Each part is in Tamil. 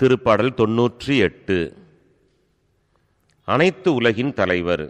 திருப்பாடல் தொன்னூற்றி எட்டு அனைத்து உலகின் தலைவர்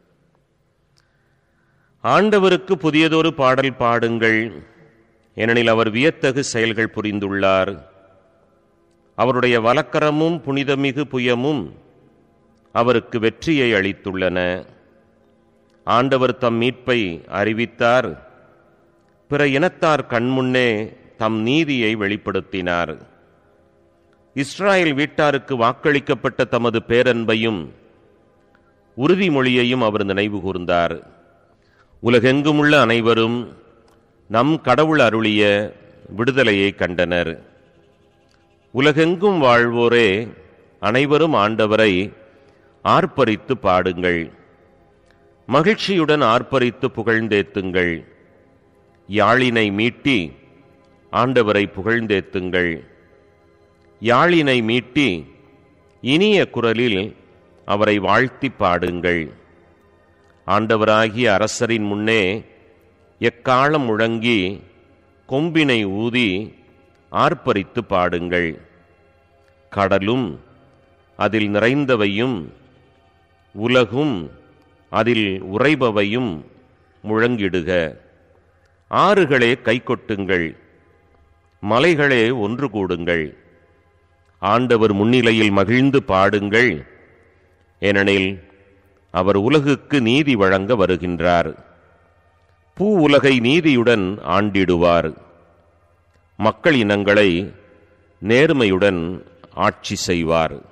ஆண்டவருக்கு புதியதொரு பாடல் பாடுங்கள் ஏனெனில் அவர் வியத்தகு செயல்கள் புரிந்துள்ளார் அவருடைய வலக்கரமும் புனிதமிகு புயமும் அவருக்கு வெற்றியை அளித்துள்ளன ஆண்டவர் தம் மீட்பை அறிவித்தார் பிற இனத்தார் கண்முன்னே தம் நீதியை வெளிப்படுத்தினார் இஸ்ராயேல் வீட்டாருக்கு வாக்களிக்கப்பட்ட தமது பேரன்பையும் உறுதிமொழியையும் அவர் நினைவு கூர்ந்தார் உலகெங்குமுள்ள அனைவரும் நம் கடவுள் அருளிய விடுதலையை கண்டனர் உலகெங்கும் வாழ்வோரே அனைவரும் ஆண்டவரை ஆர்ப்பரித்து பாடுங்கள் மகிழ்ச்சியுடன் ஆர்ப்பரித்து புகழ்ந்தேத்துங்கள் யாழினை மீட்டி ஆண்டவரை புகழ்ந்தேத்துங்கள் யாழினை மீட்டி இனிய குரலில் அவரை வாழ்த்தி பாடுங்கள் ஆண்டவராகிய அரசரின் முன்னே எக்காலம் முழங்கி கொம்பினை ஊதி ஆர்ப்பரித்து பாடுங்கள் கடலும் அதில் நிறைந்தவையும் உலகும் அதில் உறைபவையும் முழங்கிடுக ஆறுகளே கைகொட்டுங்கள் மலைகளே ஒன்று கூடுங்கள் ஆண்டவர் முன்னிலையில் மகிழ்ந்து பாடுங்கள் ஏனெனில் அவர் உலகுக்கு நீதி வழங்க வருகின்றார் பூ உலகை நீதியுடன் ஆண்டிடுவார் மக்கள் இனங்களை நேர்மையுடன் ஆட்சி செய்வார்